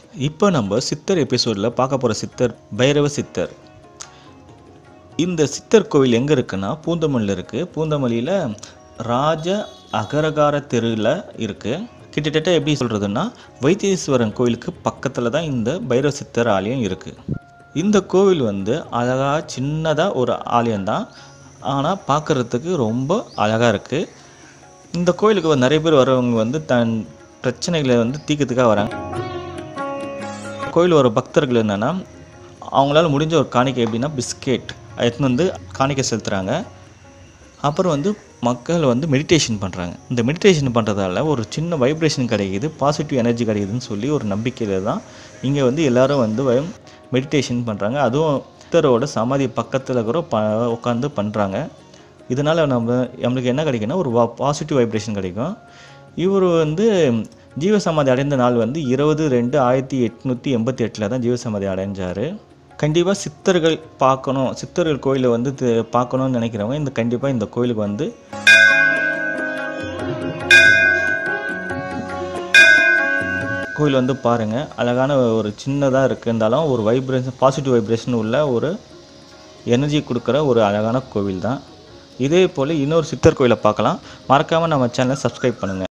இப்போ நம்ம சித்தர் எபிசோடில் பார்க்க போகிற சித்தர் பைரவ சித்தர் இந்த சித்தர் கோவில் எங்கே இருக்குன்னா பூந்தமல்லியில் இருக்குது பூந்தமல்லியில் ராஜ அகரகார தெருவில் இருக்குது கிட்டத்தட்ட எப்படி சொல்கிறதுன்னா வைத்தீஸ்வரன் கோவிலுக்கு பக்கத்தில் தான் இந்த பைரவ சித்தர் ஆலயம் இருக்குது இந்த கோவில் வந்து அழகாக சின்னதாக ஒரு ஆலயம் தான் ஆனால் பார்க்குறதுக்கு ரொம்ப அழகாக இருக்குது இந்த கோயிலுக்கு வந்து நிறைய பேர் வரவங்க வந்து தன் பிரச்சனைகளை வந்து தீர்க்கறதுக்காக வராங்க கோயில் வர பக்தர்கள் என்னென்னா அவங்களால முடிஞ்ச ஒரு காணிக்கை எப்படின்னா பிஸ்கெட் எடுத்துன்னு வந்து காணிக்கை செலுத்துகிறாங்க அப்புறம் வந்து மக்கள் வந்து மெடிடேஷன் பண்ணுறாங்க இந்த மெடிடேஷன் பண்ணுறதால ஒரு சின்ன வைப்ரேஷன் கிடைக்குது பாசிட்டிவ் எனர்ஜி கிடைக்குதுன்னு சொல்லி ஒரு நம்பிக்கையில் தான் இங்கே வந்து எல்லாரும் வந்து மெடிடேஷன் பண்ணுறாங்க அதுவும் சித்தரோட சமாதி பக்கத்தில் கூட ப உட்காந்து பண்ணுறாங்க இதனால் நம்ம நம்மளுக்கு என்ன கிடைக்குன்னா ஒரு பாசிட்டிவ் வைப்ரேஷன் கிடைக்கும் இவர் வந்து ஜீவசமாதி அடைந்த நாள் வந்து இருபது ரெண்டு ஆயிரத்தி எட்நூற்றி எண்பத்தி எட்டில் தான் ஜீவசமாதி அடைஞ்சார் கண்டிப்பாக சித்தர்கள் பார்க்கணும் சித்தர்கள் கோயிலை வந்து து- பார்க்கணும்னு நினைக்கிறவங்க இந்த கண்டிப்பாக இந்த கோயிலுக்கு வந்து கோயில் வந்து பாருங்கள் அழகான ஒரு சின்னதாக இருக்குந்தாலும் ஒரு வைப்ரேஷன் பாசிட்டிவ் வைப்ரேஷன் உள்ள ஒரு எனர்ஜி கொடுக்குற ஒரு அழகான கோவில் தான் இதே போல் இன்னொரு சித்தர் கோயிலை பார்க்கலாம் மறக்காமல் நம்ம சேனலை சப்ஸ்கிரைப் பண்ணுங்கள்